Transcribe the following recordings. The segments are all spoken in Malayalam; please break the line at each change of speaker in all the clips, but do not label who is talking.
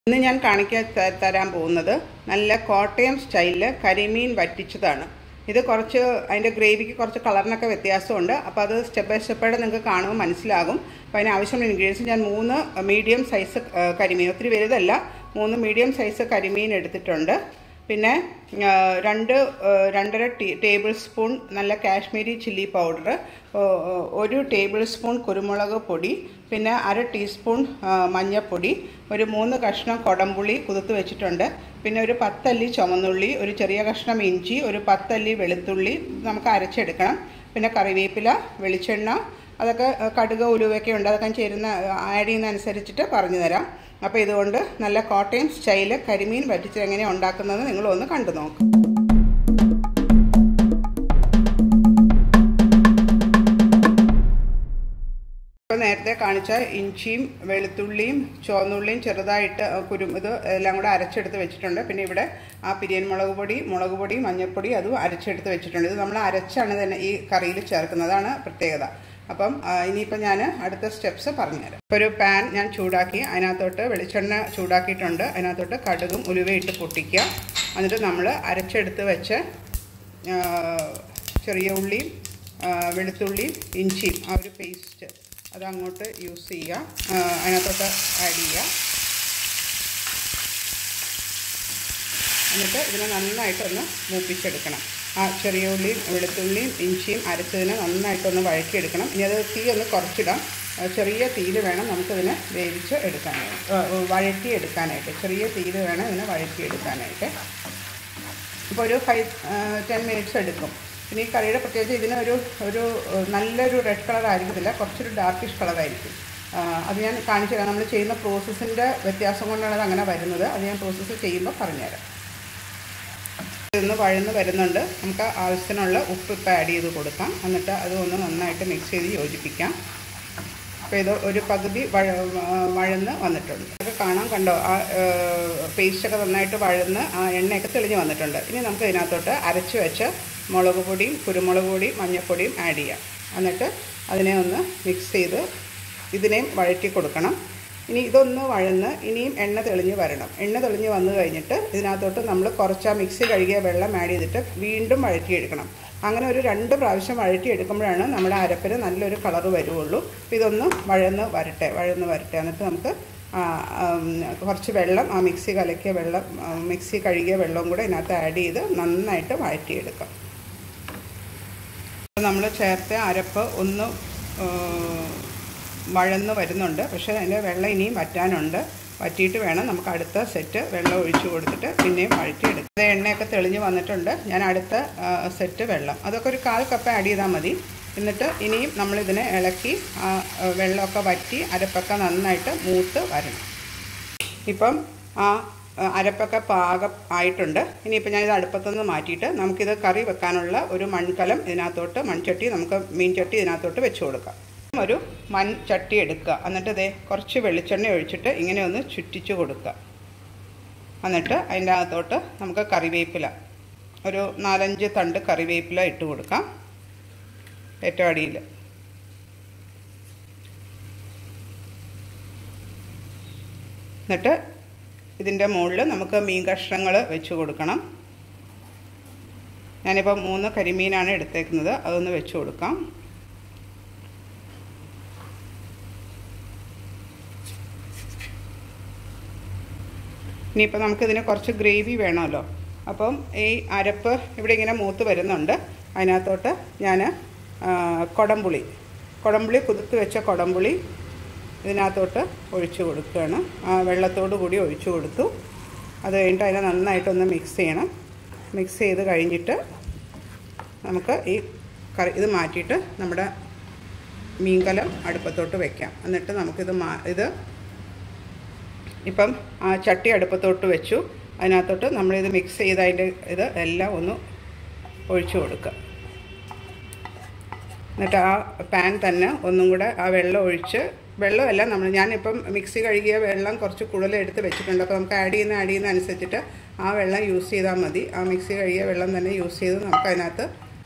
ഇന്ന് ഞാൻ കാണിക്കാൻ ത- തരാൻ പോകുന്നത് നല്ല കോട്ടയം സ്റ്റൈലിൽ കരിമീൻ വറ്റിച്ചതാണ് ഇത് കുറച്ച് അതിൻ്റെ ഗ്രേവിക്ക് കുറച്ച് കളറിനൊക്കെ വ്യത്യാസമുണ്ട് അപ്പോൾ അത് സ്റ്റെപ്പ് ബൈ സ്റ്റെപ്പായിട്ട് നിങ്ങൾക്ക് കാണുമ്പോൾ മനസ്സിലാകും അപ്പോൾ അതിന് ആവശ്യമുള്ള ഇൻഗ്രീഡിയൻസ് ഞാൻ മൂന്ന് മീഡിയം സൈസ് കരിമീൻ ഒത്തിരി വലുതല്ല മൂന്ന് മീഡിയം സൈസ് കരിമീൻ എടുത്തിട്ടുണ്ട് പിന്നെ ആ, രണ്ട് ആ, രണ്ടര ടീ ടേബിൾ സ്പൂൺ നല്ല കാശ്മീരി ചില്ലി പൗഡർ ഒരു ടേബിൾ സ്പൂൺ കുരുമുളക് പൊടി പിന്നെ അര ടീസ്പൂൺ ആ, മഞ്ഞൾപ്പൊടി ഒരു മൂന്ന് കഷ്ണം കൊടംപുളി കുതിർത്ത് വെച്ചിട്ടുണ്ട് പിന്നെ ഒരു പത്തല്ലി ചുമന്നുള്ളി ഒരു ചെറിയ കഷ്ണം ഇഞ്ചി ഒരു പത്തല്ലി വെളുത്തുള്ളി നമുക്ക് അരച്ചെടുക്കണം പിന്നെ കറിവേപ്പില വെളിച്ചെണ്ണ അതൊക്കെ ആ, കടുക് ഉലുവയൊക്കെ ഉണ്ട് അതൊക്കെ ചേരുന്ന ആഡ് ചെയ്യുന്ന അനുസരിച്ചിട്ട് പറഞ്ഞു തരാം അപ്പോൾ ഇതുകൊണ്ട് നല്ല കോട്ടയം സ്റ്റൈല് കരിമീൻ വറ്റിച്ചത് എങ്ങനെയാണ് ഉണ്ടാക്കുന്നത് നിങ്ങളൊന്ന് കണ്ടു നോക്കും ഇപ്പോൾ നേരത്തെ കാണിച്ച ഇഞ്ചിയും വെളുത്തുള്ളിയും ചുവന്നുള്ളിയും ചെറുതായിട്ട് കുരു ഇത് എല്ലാം കൂടെ അരച്ചെടുത്ത് വെച്ചിട്ടുണ്ട് പിന്നെ ഇവിടെ ആ പിരിയൻ മുളക് പൊടി മുളക് പൊടി മഞ്ഞൾപ്പൊടി അതും അരച്ചെടുത്ത് വെച്ചിട്ടുണ്ട് ഇത് നമ്മൾ അരച്ചാണ് തന്നെ ഈ കറിയിൽ ചേർക്കുന്നത് അതാണ് പ്രത്യേകത അപ്പം ആ, ഇനിയിപ്പോൾ ഞാൻ അടുത്ത സ്റ്റെപ്സ് പറഞ്ഞുതരാം ഇപ്പോൾ ഒരു പാൻ ഞാൻ ചൂടാക്കി അതിനകത്തോട്ട് വെളിച്ചെണ്ണ ചൂടാക്കിയിട്ടുണ്ട് അതിനകത്തോട്ട് കടുകും ഉലുവയിട്ട് പൊട്ടിക്കുക എന്നിട്ട് നമ്മൾ അരച്ചെടുത്ത് വെച്ച് ആ, ചെറിയ ഉള്ളിയും ആ, വെളുത്തുള്ളിയും ഇഞ്ചിയും ആ ഒരു പേസ്റ്റ് അത് അങ്ങോട്ട് യൂസ് ചെയ്യുക ആ, അതിനകത്തോട്ട് ആഡ് ചെയ്യുക എന്നിട്ട് ഇതിനെ നന്നായിട്ടൊന്ന് മൂപ്പിച്ചെടുക്കണം ആ ചെറിയ ഉള്ളിയും വെളുത്തുള്ളിയും ഇഞ്ചിയും അരച്ചതിനെ നന്നായിട്ടൊന്ന് വഴക്കിയെടുക്കണം ഇനി അത് തീ ഒന്ന് കുറച്ചിടാം ആ, ചെറിയ തീയിൽ വേണം നമുക്കിതിനെ വേവിച്ച് എടുക്കാനായിട്ട് ആ, വഴറ്റി എടുക്കാനായിട്ട് ചെറിയ തീയിൽ വേണം ഇതിനെ വഴറ്റി എടുക്കാനായിട്ട് ഇപ്പോൾ ഒരു ഫൈവ് ടെൻ മിനിറ്റ്സ് എടുക്കും പിന്നെ ഈ കറിയുടെ പ്രത്യേകിച്ച് ഇതിന് ഒരു ഒരു ഏഹ്, നല്ലൊരു റെഡ് കളർ ആയിരിക്കത്തില്ല കുറച്ചൊരു ഡാർക്കിഷ് കളറായിരിക്കും അത് ഞാൻ കാണിച്ചു തരാം നമ്മൾ ചെയ്യുന്ന പ്രോസസ്സിൻ്റെ വ്യത്യാസം കൊണ്ടാണ് അത് അങ്ങനെ വരുന്നത് അത് ഞാൻ പ്രോസസ്സ് ചെയ്യുമ്പോൾ പറഞ്ഞുതരാം ഇതൊന്ന് വഴന്ന് വരുന്നുണ്ട് നമുക്ക് ആവശ്യത്തിനുള്ള ഉപ്പ് ഇപ്പോൾ ആഡ് ചെയ്ത് കൊടുക്കാം എന്നിട്ട് അത് ഒന്ന് നന്നായിട്ട് മിക്സ് ചെയ്ത് യോജിപ്പിക്കാം അപ്പോൾ ഇത് ഒരു പകുതി വഴ ആ, വഴന്ന് വന്നിട്ടുണ്ട് അത് കാണാൻ കണ്ടോ ആ പേസ്റ്റൊക്കെ നന്നായിട്ട് വഴന്ന് ആ എണ്ണയൊക്കെ തെളിഞ്ഞ് വന്നിട്ടുണ്ട് ഇനി നമുക്ക് ഇതിനകത്തോട്ട് അരച്ച് വെച്ച് മുളക് പൊടിയും കുരുമുളക് പൊടിയും മഞ്ഞൾപ്പൊടിയും ആഡ് ചെയ്യാം എന്നിട്ട് അതിനെ ഒന്ന് മിക്സ് ചെയ്ത് ഇതിനെയും വഴറ്റി കൊടുക്കണം ഇനി ഇതൊന്ന് വഴന്ന് ഇനിയും എണ്ണ തെളിഞ്ഞ് വരണം എണ്ണ തെളിഞ്ഞ് വന്നു കഴിഞ്ഞിട്ട് ഇതിനകത്തോട്ട് നമ്മൾ കുറച്ച് ആ മിക്സി കഴുകിയ വെള്ളം ആഡ് ചെയ്തിട്ട് വീണ്ടും വഴറ്റിയെടുക്കണം അങ്ങനെ ഒരു രണ്ട് പ്രാവശ്യം വഴറ്റിയെടുക്കുമ്പോഴാണ് നമ്മുടെ അരപ്പിന് നല്ലൊരു കളറ് വരുള്ളൂ അപ്പോൾ ഇതൊന്ന് വഴന്ന് വരട്ടെ വഴന്ന് വരട്ടെ എന്നിട്ട് നമുക്ക് ആ, ഉം, കുറച്ച് വെള്ളം ആ മിക്സി കലക്കിയ വെള്ളം ആ, മിക്സി കഴുകിയ വെള്ളവും കൂടെ ഇതിനകത്ത് ആഡ് ചെയ്ത് നന്നായിട്ട് വഴറ്റിയെടുക്കാം നമ്മൾ ചേർത്ത അരപ്പ് ഒന്ന് ആ, വഴന്ന് വരുന്നുണ്ട് പക്ഷേ അതിൻ്റെ വെള്ളം ഇനിയും വറ്റാനുണ്ട് വറ്റിയിട്ട് വേണം നമുക്ക് അടുത്ത സെറ്റ് വെള്ളം ഒഴിച്ചു കൊടുത്തിട്ട് പിന്നെയും വഴറ്റിയെടുക്കാം ഇത് എണ്ണയൊക്കെ തെളിഞ്ഞ് വന്നിട്ടുണ്ട് ഞാൻ അടുത്ത ആ, സെറ്റ് വെള്ളം അതൊക്കെ ഒരു കാൽ കപ്പ് ആഡ് ചെയ്താൽ മതി എന്നിട്ട് ഇനിയും നമ്മളിതിനെ ഇളക്കി ആ ആ, വെള്ളമൊക്കെ വറ്റി അരപ്പൊക്കെ നന്നായിട്ട് മൂത്ത് വരണം ഇപ്പം ആ ആ, അരപ്പൊക്കെ പാകം ആയിട്ടുണ്ട് ഇനിയിപ്പോൾ ഞാനിത് അടുപ്പത്തുനിന്ന് മാറ്റിയിട്ട് നമുക്കിത് കറി വെക്കാനുള്ള ഒരു മൺകലം ഇതിനകത്തോട്ട് മൺചട്ടി നമുക്ക് മീൻ ചട്ടി ഇതിനകത്തോട്ട് വെച്ച് കൊടുക്കാം ഒരു മൺചട്ടി എടുക്കുക എന്നിട്ട് ഇതേ കുറച്ച് വെളിച്ചെണ്ണ ഒഴിച്ചിട്ട് ഇങ്ങനെ ഒന്ന് ചുറ്റിച്ച് കൊടുക്കുക എന്നിട്ട് അതിൻ്റെ അകത്തോട്ട് നമുക്ക് കറിവേപ്പില ഒരു നാലഞ്ച് തണ്ട് കറിവേപ്പില ഇട്ട് കൊടുക്കാം ഏറ്റവും അടിയിൽ എന്നിട്ട് ഇതിൻ്റെ മുകളിൽ നമുക്ക് മീൻ കഷ്ണങ്ങൾ വെച്ച് കൊടുക്കണം ഞാനിപ്പോൾ മൂന്ന് കരിമീനാണ് എടുത്തേക്കുന്നത് അതൊന്ന് വെച്ച് കൊടുക്കാം ഇനിയിപ്പോൾ നമുക്കിതിന് കുറച്ച് ഗ്രേവി വേണമല്ലോ അപ്പം ഈ അരപ്പ് ഇവിടെ ഇങ്ങനെ മൂത്ത് വരുന്നുണ്ട് അതിനകത്തോട്ട് ഞാൻ കൊടംപുളി കൊടംപുളി കുതിർത്ത് വെച്ച കൊടംപുളി ഇതിനകത്തോട്ട് ഒഴിച്ചു കൊടുക്കുകയാണ് ആ വെള്ളത്തോടു കൂടി ഒഴിച്ചു കൊടുത്തു അത് കഴിഞ്ഞിട്ട് അതിനെ നന്നായിട്ടൊന്ന് മിക്സ് ചെയ്യണം മിക്സ് ചെയ്ത് കഴിഞ്ഞിട്ട് നമുക്ക് ഈ കറി ഇത് മാറ്റിയിട്ട് നമ്മുടെ മീൻകലം അടുപ്പത്തോട്ട് വെക്കാം എന്നിട്ട് നമുക്കിത് മാ ഇത് ഇപ്പം ആ ചട്ടി അടുപ്പത്തോട്ട് വെച്ചു അതിനകത്തോട്ട് നമ്മളിത് മിക്സ് ചെയ്ത് അതിൻ്റെ ഇത് എല്ലാം ഒന്ന് ഒഴിച്ചു കൊടുക്കുക എന്നിട്ട് ആ പാൻ തന്നെ ഒന്നും കൂടെ ആ വെള്ളം ഒഴിച്ച് വെള്ളമല്ല നമ്മൾ ഞാനിപ്പം മിക്സി കഴുകിയ വെള്ളം കുറച്ച് കൂടുതൽ എടുത്ത് വെച്ചിട്ടുണ്ട് അപ്പോൾ നമുക്ക് ആഡ് ചെയ്യുന്ന ആഡ് ചെയ്യുന്ന അനുസരിച്ചിട്ട് ആ വെള്ളം യൂസ് ചെയ്താൽ മതി ആ മിക്സി കഴുകിയ വെള്ളം തന്നെ യൂസ് ചെയ്ത് നമുക്ക് അതിനകത്ത്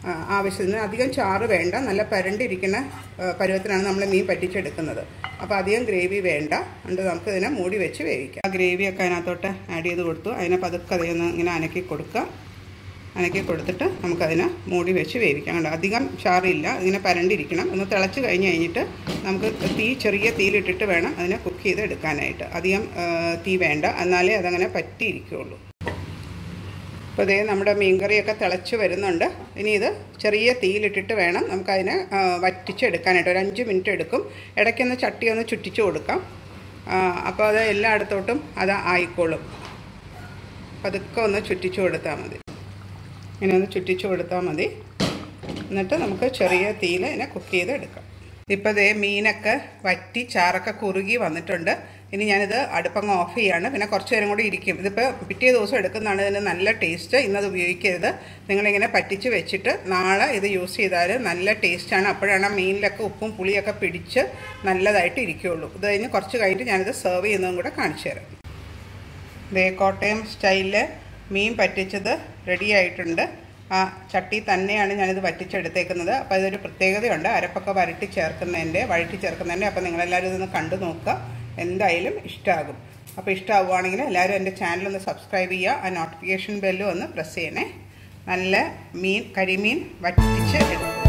ആ, ആവശ്യത്തിന് അധികം ചാറ് വേണ്ട നല്ല പരണ്ടിരിക്കുന്ന ആ, പരുവത്തിനാണ് നമ്മൾ മീൻ പറ്റിച്ചെടുക്കുന്നത് അപ്പോൾ അധികം ഗ്രേവി വേണ്ട അതുകൊണ്ട് നമുക്ക് ഇതിനെ മൂടി വെച്ച് വേവിക്കാം ആ ഗ്രേവിയൊക്കെ അതിനകത്തോട്ട് ആഡ് ചെയ്ത് കൊടുത്തു അതിനെ പതുക്കെ അതിനൊന്ന് ഇങ്ങനെ അനക്കി കൊടുക്കുക അനക്കി കൊടുത്തിട്ട് നമുക്കതിനെ മൂടി വെച്ച് വേവിക്കാം കണ്ടോ അധികം ചാറില്ല ഇങ്ങനെ പരണ്ടിരിക്കണം ഒന്ന് തിളച്ച് കഴിഞ്ഞ് കഴിഞ്ഞിട്ട് നമുക്ക് തീ ചെറിയ തീയിലിട്ടിട്ട് വേണം അതിനെ കുക്ക് ചെയ്ത് എടുക്കാനായിട്ട് അധികം ആ, തീ വേണ്ട എന്നാലേ അതങ്ങനെ പറ്റിയിരിക്കുകയുള്ളൂ അപ്പോൾ ഇതേ നമ്മുടെ മീൻകറിയൊക്കെ തിളച്ച് വരുന്നുണ്ട് ഇനി ഇത് ചെറിയ തീയിലിട്ടിട്ട് വേണം നമുക്കതിനെ ആ, വറ്റിച്ചെടുക്കാനായിട്ട് ഒരു അഞ്ച് മിനിറ്റ് എടുക്കും ഇടയ്ക്കൊന്ന് ചട്ടി ഒന്ന് ചുറ്റിച്ച് കൊടുക്കാം ആ, അപ്പോൾ അത് എല്ലായിടത്തോട്ടും അത് ആയിക്കോളും പതുക്കെ ഒന്ന് ചുറ്റിച്ച് കൊടുത്താൽ മതി ഇങ്ങനെ ഒന്ന് ചുറ്റിച്ച് കൊടുത്താൽ മതി എന്നിട്ട് നമുക്ക് ചെറിയ തീയിൽ ഇതിനെ കുക്ക് ചെയ്ത് എടുക്കാം ഇപ്പോൾ ദേ മീനൊക്കെ വറ്റി ചാറൊക്കെ കുറുകി വന്നിട്ടുണ്ട് ഇനി ഞാനിത് അടുപ്പങ്ങ് ഓഫ് ചെയ്യാണ് പിന്നെ കുറച്ച് നേരം കൂടി ഇരിക്കും ഇതിപ്പോൾ പിറ്റേ ദിവസം എടുക്കുന്നതാണ് ഇതിന് നല്ല ടേസ്റ്റ് ഇന്നത് ഉപയോഗിക്കരുത് നിങ്ങളിങ്ങനെ പറ്റിച്ച് വെച്ചിട്ട് നാളെ ഇത് യൂസ് ചെയ്താൽ നല്ല ടേസ്റ്റാണ് അപ്പോഴാണ് ആ മീനിലൊക്കെ ഉപ്പും പുളിയൊക്കെ പിടിച്ച് നല്ലതായിട്ട് ഇരിക്കുകയുള്ളൂ ഇത് കഴിഞ്ഞ് കുറച്ച് കഴിഞ്ഞിട്ട് ഞാനിത് സെർവ് ചെയ്യുന്നതും കൂടെ കാണിച്ചു തരാം ദേ കോട്ടയം സ്റ്റൈലിൽ മീൻ പറ്റിച്ചത് റെഡി ആയിട്ടുണ്ട് ആ ചട്ടി തന്നെയാണ് ഞാനിത് വറ്റിച്ചെടുത്തേക്കുന്നത് അപ്പോൾ ഇതൊരു പ്രത്യേകതയുണ്ട് അരപ്പൊക്കെ വരട്ടി ചേർക്കുന്നതിൻ്റെ വഴറ്റി ചേർക്കുന്നതിൻ്റെ അപ്പോൾ നിങ്ങളെല്ലാവരും ഇതൊന്ന് കണ്ടു നോക്കുക എന്തായാലും ഇഷ്ടമാകും അപ്പോൾ ഇഷ്ടമാവുകയാണെങ്കിൽ എല്ലാവരും എൻ്റെ ചാനൽ ഒന്ന് സബ്സ്ക്രൈബ് ചെയ്യുക ആ നോട്ടിഫിക്കേഷൻ ബെല്ലും ഒന്ന് പ്രസ് ചെയ്യണേ നല്ല മീൻ കരിമീൻ വറ്റിച്ച് എടുക്കുക